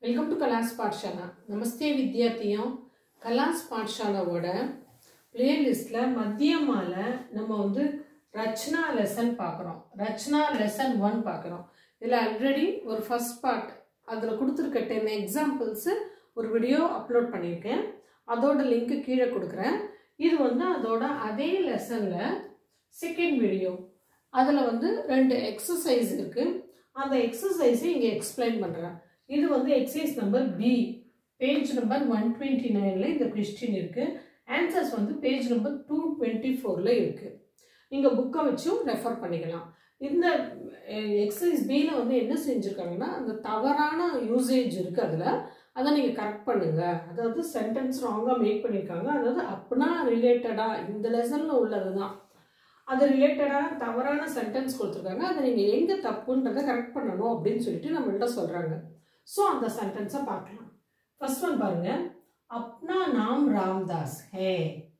welcome to కలాస్ పాఠశాల నమస్తే విద్యార్థియం கலாஸ் பாட்ஷாலாவோட பிளேலிஸ்டில் மத்தியமால நம்ம வந்து ரச்சனா லெசன் பார்க்குறோம் ரச்சனா லெசன் ஒன் பார்க்குறோம் இதில் ஆல்ரெடி ஒரு ஃபர்ஸ்ட் பார்ட் அதில் கொடுத்துருக்க டென் எக்ஸாம்பிள்ஸு ஒரு வீடியோ அப்லோட் பண்ணியிருக்கேன் அதோட லிங்க்கு கீழே கொடுக்குறேன் இது வந்து அதோட அதே லெசனில் செகண்ட் வீடியோ அதில் வந்து ரெண்டு எக்ஸசைஸ் இருக்குது அந்த எக்ஸசைஸை இங்கே எக்ஸ்பிளைன் பண்ணுறேன் இது வந்து exercise number B page number one twenty நைனில் இந்த கொஸ்டின் இருக்குது ஆன்சர்ஸ் வந்து பேஜ் நம்பர் டூ டுவெண்ட்டி ஃபோரில் இருக்குது நீங்கள் புக்கை வச்சும் ரெஃபர் பண்ணிக்கலாம் இந்த எக்ஸசைஸ் பியில் வந்து என்ன செஞ்சுருக்காங்கன்னா அந்த தவறான யூசேஜ் இருக்குது அதில் அதை நீங்கள் கரெக்ட் பண்ணுங்கள் அதாவது சென்டென்ஸ் ராங்காக மேக் பண்ணியிருக்காங்க அதாவது அப்படின்னா ரிலேட்டடாக இந்த லெசனில் உள்ளது தான் அது ரிலேட்டடாக தவறான சென்டென்ஸ் கொடுத்துருக்காங்க அதை நீங்கள் எங்கே தப்புன்றதை கரெக்ட் பண்ணணும் அப்படின்னு சொல்லிட்டு நம்மள்ட்ட சொல்கிறாங்க ஸோ அந்த சென்டென்ஸை பார்க்கலாம் ஃபர்ஸ்ட் ஒன் பாருங்க அப்னா நாம் ராம்தாஸ் ஹே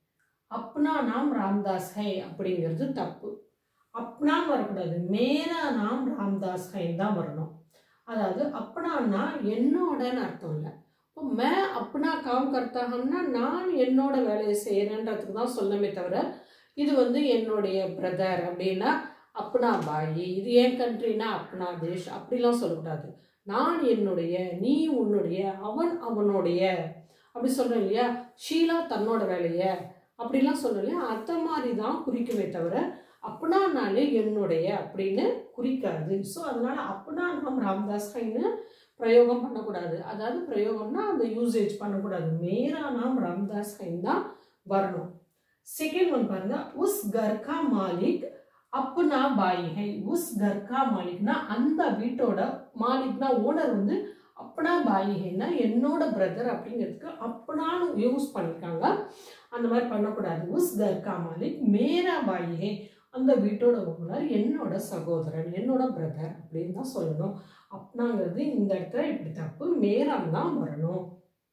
அப்னா நாம் ராம்தாஸ் ஹே அப்படிங்கிறது தப்பு அப்னான்னு வரக்கூடாது மேரா நாம் ராம்தாஸ் ஹேன்னு தான் வரணும் அதாவது அப்னான்னா என்னோடன்னு அர்த்தம் இல்லை இப்போ மே அப்னா காம் கர்த்தாகம்னா நான் என்னோட வேலையை செய்கிறேன்றதுக்கு தான் சொல்லமே தவிர இது வந்து என்னுடைய பிரதர் அப்படின்னா அப்னா பாயி இது ஏன் கண்ட்ரினா அப்னா தேஷ் அப்படிலாம் சொல்லக்கூடாது நான் என்னுடைய நீ உன்னுடைய அவன் அவனுடைய அப்படி சொல்கிறேன் இல்லையா ஷீலா தன்னோட வேலைய அப்படிலாம் சொல்கிறேன் இல்லையா அந்த மாதிரி தான் குறிக்குமே தவிர அப்படின்னாலே என்னுடைய அப்படின்னு குறிக்காது ஸோ அதனால அப்படின்னா நாம் ராம்தாஸ் கைன்னு பிரயோகம் பண்ணக்கூடாது அதாவது பிரயோகம்னா அந்த யூசேஜ் பண்ணக்கூடாது மேரா நாம் ராம்தாஸ் கைன் தான் வரணும் செகண்ட் ஒன் பாருங்க உஸ் கர்கா மாலிக் அப்புனா பாய் ஹை உஸ் கர்கா மாலிக்னா அந்த வீட்டோட மாலிக்னா ஓனர் வந்து அப்பனா பாய் ஹைனா என்னோட பிரதர் அப்படிங்கிறதுக்கு அப்பனான்னு யூஸ் பண்ணியிருக்காங்க அந்த மாதிரி பண்ணக்கூடாது உஸ் கர்கா மாலிக் மேரா பாய் ஹை அந்த வீட்டோட ஓனர் என்னோட சகோதரன் என்னோட பிரதர் அப்படின்னு தான் சொல்லணும் அப்னாங்கிறது இந்த இடத்துல இப்படி தப்பு மேரான் தான் வரணும்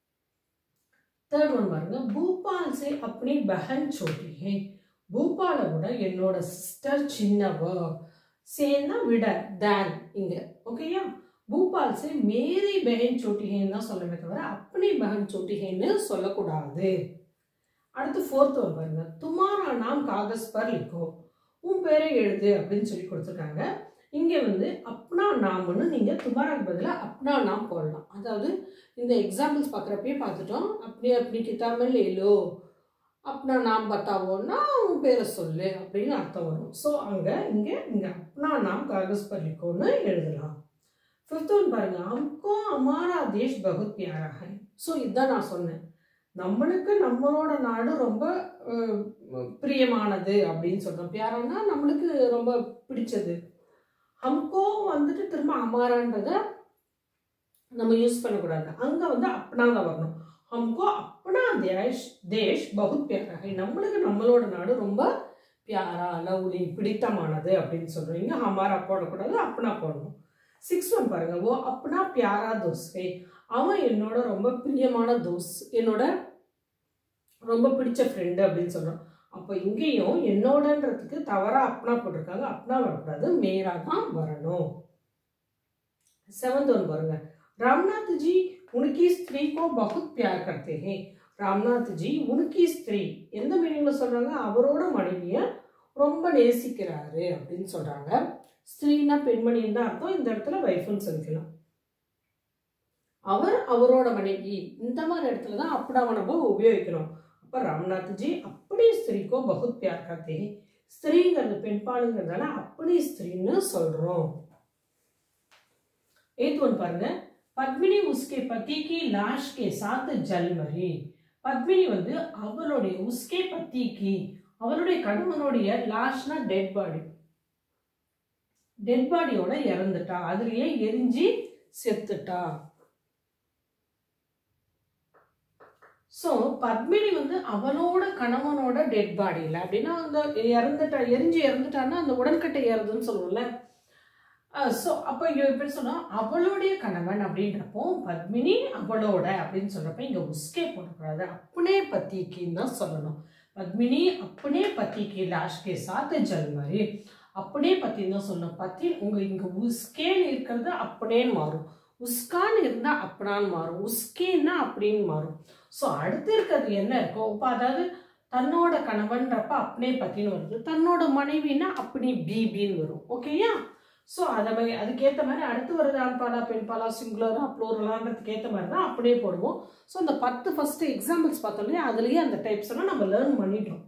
தேர்ட் ஒன் பாருங்க பூபால் சே அப்படி பஹன் சோட்டி ஹே பூபாலை விட என்னோட சிஸ்டர் சின்னவ சேன்னா விட தேன் இங்க ஓகேயா பூபால் சே மேரி பெஹன் சோட்டிஹேன்னு தான் சொல்லவே தவிர அப்படி பஹன் சோட்டிஹேன்னு சொல்லக்கூடாது அடுத்து ஃபோர்த் ஒன் பாருங்க துமாரா நாம் காகஸ் பர் லிக்கோ உன் பேரை எழுது அப்படின்னு சொல்லி கொடுத்துருக்காங்க இங்கே வந்து அப்னா நாம்னு நீங்கள் துமாராக்கு பதிலாக அப்னா நாம் போடலாம் அதாவது இந்த எக்ஸாம்பிள்ஸ் பார்க்குறப்பயே பார்த்துட்டோம் அப்படி அப்படி கிதாமல் ஏலோ அப்னா நாம் பத்தாவோன்னா உன் பேரை சொல்லு அப்படின்னு அர்த்தம் வரும் ஸோ அங்கே இங்கே இங்கே அப்னா நாம் காகஸ் பர்லிக்கோன்னு எழுதலாம் ஃபிஃப்த் ஒன் பாருங்க அம்கோ அமாரா தேஷ் பகுத் பியாரா ஹை ஸோ இதுதான் நான் சொன்னேன் நம்மளுக்கு நம்மளோட நாடு ரொம்ப பிரியமானது அப்படின்னு சொல்கிறோம் பியாரான்னா நம்மளுக்கு ரொம்ப பிடிச்சது ஹம்கோ வந்துட்டு திரும்ப அமாரான்றத நம்ம யூஸ் பண்ணக்கூடாது அங்கே வந்து அப்பனா தான் வரணும் ஹம்கோ அப்பனா தேஷ் தேஷ் பகுத் பியாரா ஹை நம்மளுக்கு நம்மளோட நாடு ரொம்ப பியாரா லவ்லி பிடித்தமானது அப்படின்னு சொல்கிறோம் இங்கே ஹமாரா போடக்கூடாது அப்பனா போடணும் சிக்ஸ் ஒன் பாருங்க ஓ அப்பனா பியாரா தோஸ்கை அவன் என்னோட ரொம்ப பிரியமான தோஸ் என்னோட ரொம்ப பிடிச்ச ஃப்ரெண்டு அப்படின்னு சொல்கிறான் அப்போ இங்கேயும் என்னோடன்றதுக்கு தவறாக அப்னா போட்டிருக்காங்க அப்னா வரக்கூடாது மேரா தான் வரணும் செவன்த் ஒன் பாருங்க ராம்நாத் ஜி உனக்கி ஸ்திரீ கோ பகுத் பியார் கர்த்தே ஹே ராம்நாத் ஜி உனக்கி ஸ்திரீ எந்த மீனிங்கில் சொல்கிறாங்க அவரோட மனைவியை ரொம்ப நேசிக்கிறாரு அப்படின்னு சொல்கிறாங்க ஸ்திரீனா பெண்மணின்னு தான் அர்த்தம் இந்த இடத்துல வைஃப்னு சொல்லிக்கலாம் அவர் அவரோட மனைவி இந்த மாதிரி இடத்துல தான் அப்படாவை நம்ம உபயோகிக்கணும் அப்போ ராம்நாத் ஜி அப்படி ஸ்திரீக்கோ பகுத் பியார் காத்தே ஸ்திரீங்கிறது பெண்பாளுங்கிறதால அப்படி ஸ்திரீன்னு சொல்றோம் எய்த் ஒன் பாருங்க பத்மினி உஸ்கே பத்திக்கு லாஷ் கே சாத் ஜல் மரி பத்மினி வந்து அவளுடைய உஸ்கே பத்திக்கு அவருடைய கணவனுடைய லாஷ்னா டெட் பாடி டெட் பாடியோட இறந்துட்டா அதுலயே எரிஞ்சு செத்துட்டா ஸோ பத்மினி வந்து அவளோட கணவனோட டெட் பாடியில் அப்படின்னா அந்த இறந்துட்டா எரிஞ்சு இறந்துட்டான்னா அந்த உடன்கட்டை ஏறுதுன்னு சொல்லுவோம்ல ஸோ அப்போ இங்கே எப்படி சொன்னால் அவளுடைய கணவன் அப்படின்றப்போ பத்மினி அவளோட அப்படின்னு சொல்கிறப்ப இங்கே உஸ்கே போடக்கூடாது அப்பனே பத்திக்கின்னு தான் சொல்லணும் பத்மினி அப்பனே பத்திக்கு லாஷ்கே சாத்து ஜல் மாதிரி அப்படியே பத்தின்னு தான் சொல்லணும் பத்தி உங்கள் இங்கே உஸ்கேன்னு இருக்கிறது அப்படியே மாறும் உஸ்கான்னு இருந்தால் அப்படான்னு மாறும் உஸ்கேன்னா அப்படின்னு மாறும் ஸோ அடுத்து இருக்கிறது என்ன இருக்கோ இப்போ அதாவது தன்னோட கணவன்றப்ப அப்பனே பத்தின்னு வருது தன்னோட மனைவின்னா அப்படி பிபின்னு வரும் ஓகேயா ஸோ அதை மாதிரி அதுக்கேற்ற மாதிரி அடுத்து வருது ஆண்பாலா பெண்பாலா சிங்குலரா ப்ளூரலான்றதுக்கு ஏற்ற மாதிரி தான் அப்படியே போடுவோம் ஸோ அந்த பத்து ஃபஸ்ட்டு எக்ஸாம்பிள்ஸ் பார்த்தோம் இல்லையா அதுலேயே அந்த டைப்ஸ் எல்லாம் நம்ம லேர்ன் பண்ணிட்டோம்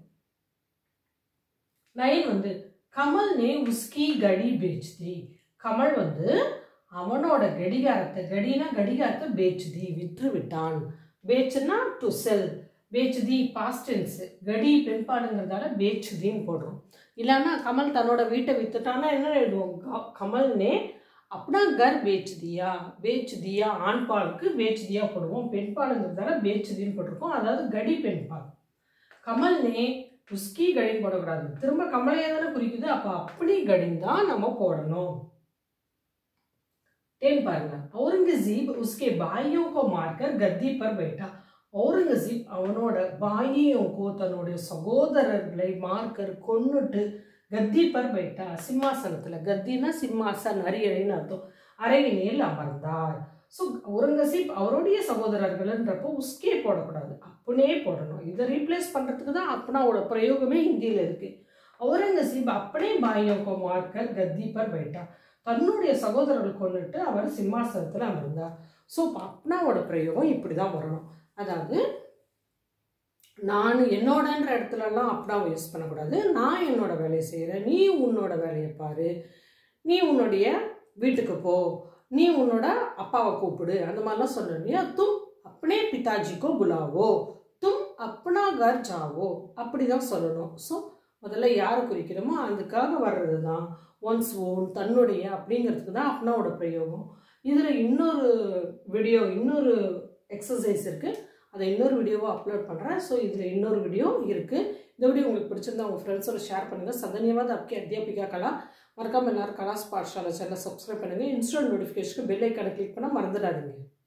நைன் வந்து கமல் நே உஸ்கி கடி பேச்தி கமல் வந்து அவனோட கடிகாரத்தை கடினா கடிகாரத்தை பேச்சுதி விற்று விட்டான் பேச்சுன்னா டு செல் பேச்சுதி பாஸ்டென்ஸ் கடி பெண்பாடுங்கிறதால பேச்சுதின்னு போடுறோம் இல்லைன்னா கமல் தன்னோட வீட்டை வித்துட்டான்னா என்ன எழுதுவோம் க- கமல்னே அப்படின்னா கர் பேச்சுதியா பேச்சுதியா ஆண்பாலுக்கு பேச்சுதியா போடுவோம் பெண்பாலுங்கிறதால பேச்சுதின்னு போட்டிருக்கோம் அதாவது கடி பெண்பால் கமல்னே உஸ்கி கடின்னு போடக்கூடாது திரும்ப கமலையே தானே குறிக்குது அப்போ அப்படி கடின்னு தான் நம்ம போடணும் टेन பாருங்க औरंगजेब उसके भाइयों को मारकर गद्दी पर बैठा औरंगजेब அவனோட பாயியோங்கோ தன்னுடைய சகோதரர்களை மார்க்கர் கொன்னுட்டு கத்தி பர் பைட்டா சிம்மாசனத்துல கத்தினா சிம்மாசன் அரியணைன்னு அர்த்தம் அரையினில் அமர்ந்தார் ஸோ ஒருங்கசீப் அவருடைய சகோதரர்கள்ன்றப்போ உஸ்கே போடக்கூடாது அப்பனே போடணும் இதை ரீப்ளேஸ் பண்ணுறதுக்கு தான் அப்பனாவோட பிரயோகமே ஹிந்தியில் இருக்கு ஔரங்கசீப் அப்பனே பாயோக்கோ மார்க்கர் கத்தி பர் பைட்டா தன்னுடைய சகோதரர்கள் கொண்டுட்டு அவர் சிம்மாசனத்தில் அமர்ந்தார் ஸோ அப்னாவோட பிரயோகம் இப்படி தான் வரணும் அதாவது நான் என்னோடன்ற இடத்துலலாம் அப்னாவை யூஸ் பண்ணக்கூடாது நான் என்னோட வேலையை செய்கிறேன் நீ உன்னோட வேலையை பாரு நீ உன்னுடைய வீட்டுக்கு போ நீ உன்னோட அப்பாவை கூப்பிடு அந்த மாதிரிலாம் சொல்லணும் இல்லையா தும் அப்பனே பிதாஜிக்கோ புலாவோ தும் அப்னா கர் ஜாவோ அப்படி தான் சொல்லணும் ஸோ முதல்ல யாரை குறிக்கிறோமோ அதுக்காக வர்றது தான் ஒன்ஸ் ஓன் தன்னுடைய அப்படிங்கிறதுக்கு தான் அப்னாவோட பிரயோகம் இதில் இன்னொரு வீடியோ இன்னொரு எக்ஸசைஸ் இருக்குது அதை இன்னொரு வீடியோவாக அப்லோட் பண்ணுறேன் ஸோ இதில் இன்னொரு வீடியோ இருக்குது இந்த வீடியோ உங்களுக்கு பிடிச்சிருந்தா உங்கள் ஃப்ரெண்ட்ஸோட ஷேர் பண்ணுங்கள் சதன்யவாத அப்கே அத்தியாபிகா கலா மறக்காம எல்லாரும் கலாஸ் பாட்ஷாலை சேனலை சப்ஸ்கிரைப் பண்ணுங்கள் இன்ஸ்டன்ட் நோட்டிஃபிகேஷனுக்கு பெல் ஐக்கானை கிளிக் பண்ண மறந்துடாதீங்க